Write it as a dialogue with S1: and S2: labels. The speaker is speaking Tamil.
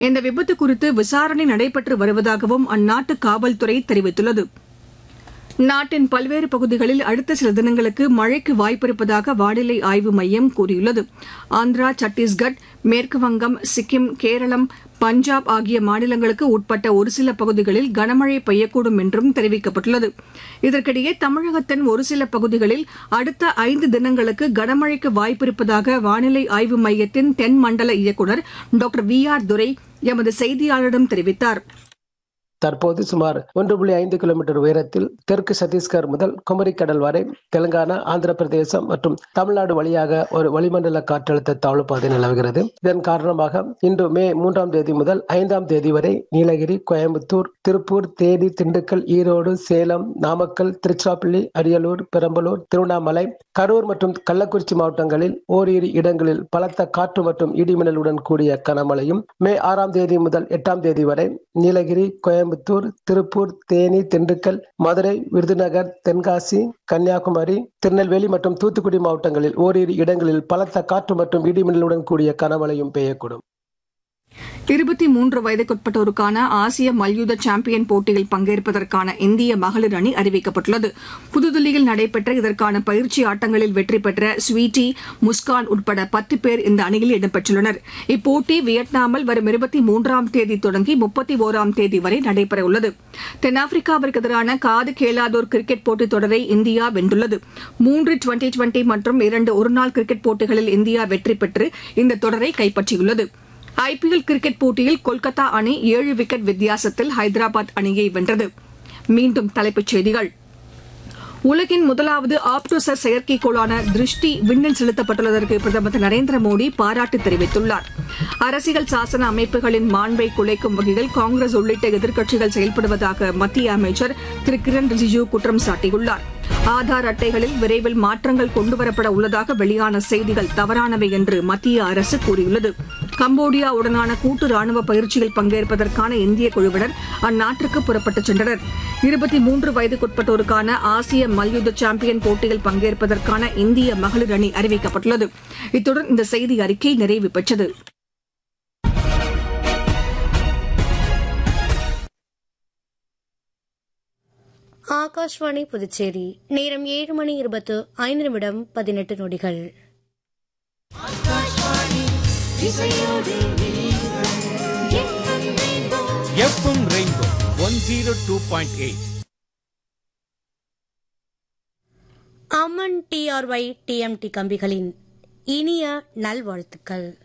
S1: இந்த விபத்து குறித்து விசாரணை நடைபெற்று வருவதாகவும் அந்நாட்டு காவல்துறை தெரிவித்துள்ளது நாட்டின் பல்வேறு பகுதிகளில் அடுத்த சில தினங்களுக்கு மழைக்கு வாய்ப்பிருப்பதாக வானிலை ஆய்வு மையம் கூறியுள்ளது ஆந்திரா சத்தீஸ்கட் மேற்குவங்கம் சிக்கிம் கேரளம் பஞ்சாப் ஆகிய மாநிலங்களுக்கு உட்பட்ட ஒரு சில பகுதிகளில் கனமழை பெய்யக்கூடும் என்றும் தெரிவிக்கப்பட்டுள்ளது இதற்கிடையே தமிழகத்தின் ஒரு சில பகுதிகளில் அடுத்த ஐந்து தினங்களுக்கு கனமழைக்கு வாய்ப்பிருப்பதாக வானிலை ஆய்வு மையத்தின் தென் மண்டல இயக்குநர் டாக்டர் வி ஆர் துரை எமது செய்தியாளரிடம் தெரிவித்தார்
S2: தற்போது சுமார் ஒன்று புள்ளி ஐந்து கிலோமீட்டர் உயரத்தில் தெற்கு சத்தீஸ்கர் முதல் குமரிக்கடல் வரை தெலுங்கானா ஆந்திர பிரதேசம் மற்றும் தமிழ்நாடு வழியாக ஒரு வளிமண்டல காற்றழுத்த தாழ்வு பாதை நிலவுகிறது இதன் காரணமாக இன்று மே மூன்றாம் தேதி முதல் ஐந்தாம் தேதி வரை நீலகிரி கோயம்புத்தூர் திருப்பூர் தேனி திண்டுக்கல் ஈரோடு சேலம் நாமக்கல் திருச்சிராப்பள்ளி அரியலூர் பெரம்பலூர் திருவண்ணாமலை கரூர் மற்றும் கள்ளக்குறிச்சி மாவட்டங்களில் ஓரிரு இடங்களில் பலத்த காற்று மற்றும் இடிமின்னலுடன் கூடிய கனமழையும் மே ஆறாம் தேதி முதல் எட்டாம் தேதி வரை நீலகிரி கோயம்புத்தூர் திருப்பூர் தேனி திண்டுக்கல் மதுரை விருதுநகர் தென்காசி கன்னியாகுமரி திருநெல்வேலி மற்றும் தூத்துக்குடி மாவட்டங்களில் ஓரிரு இடங்களில் பலத்த காற்று மற்றும் இடிமின்னலுடன் கூடிய கனமழையும் பெய்யக்கூடும்
S1: இருபத்தி மூன்று வயதுக்குட்பட்டோருக்கான ஆசிய மல்யுத்த சாம்பியன் போட்டியில் பங்கேற்பதற்கான இந்திய மகளிர் அணி அறிவிக்கப்பட்டுள்ளது புதுதில்லியில் நடைபெற்ற இதற்கான பயிற்சி ஆட்டங்களில் வெற்றி பெற்ற ஸ்வீட்டி முஸ்கான் உட்பட பத்து பேர் இந்த அணியில் இடம்பெற்றுள்ளனர் இப்போட்டி வியட்நாமில் வரும் இருபத்தி மூன்றாம் தேதி தொடங்கி முப்பத்தி ஓராம் தேதி வரை நடைபெறவுள்ளது தென்னாப்பிரிக்காவிற்கு எதிரான காது கேளாதோர் கிரிக்கெட் போட்டித் தொடரை இந்தியா வென்றுள்ளது மூன்று டுவெண்டி டுவெண்டி மற்றும் இரண்டு ஒருநாள் கிரிக்கெட் போட்டிகளில் இந்தியா வெற்றி பெற்று இந்த தொடரை கைப்பற்றியுள்ளது ஐபிஎல் கிரிக்கெட் போட்டியில் கொல்கத்தா அணி ஏழு விக்கெட் வித்தியாசத்தில் ஹைதராபாத் அணியை வென்றது மீண்டும் தலைப்புச் செய்திகள் உலகின் முதலாவது ஆப்டோசர் செயற்கைக்கோளான திருஷ்டி விண்ணில் செலுத்தப்பட்டுள்ளதற்கு பிரதமர் திரு நரேந்திர மோடி பாராட்டு தெரிவித்துள்ளார் அரசியல் சாசன அமைப்புகளின் மாண்பை குலைக்கும் வகையில் காங்கிரஸ் உள்ளிட்ட எதிர்க்கட்சிகள் செயல்படுவதாக மத்திய அமைச்சர் திரு கிரண் ரிஜிஜூ குற்றம் சாட்டியுள்ளார் ஆதார் அட்டைகளில் விரைவில் மாற்றங்கள் கொண்டுவரப்பட உள்ளதாக வெளியான செய்திகள் தவறானவை என்று மத்திய அரசு கூறியுள்ளது கம்போடியாவுடனான கூட்டு ராணுவ பயிற்சியில் பங்கேற்பதற்கான இந்திய குழுவினர் அந்நாட்டிற்கு புறப்பட்டுச் சென்றனர் இருபத்தி மூன்று வயதுக்குட்பட்டோருக்கான ஆசிய மல்யுத்த சாம்பியன் போட்டியில் பங்கேற்பதற்கான இந்திய மகளிர் அணி அறிவிக்கப்பட்டுள்ளது இத்துடன் இந்த செய்தி அறிக்கை நிறைவு பெற்றது
S3: ஆகாஷ்வாணி புதுச்சேரி நேரம் ஏழு மணி இருபத்து ஐந்து நிமிடம் பதினெட்டு நொடிகள்
S4: FM rainbow one zero two point eight
S3: Amman TRY TMT கம்பிகளின் இனிய நல்வாழ்த்துக்கள்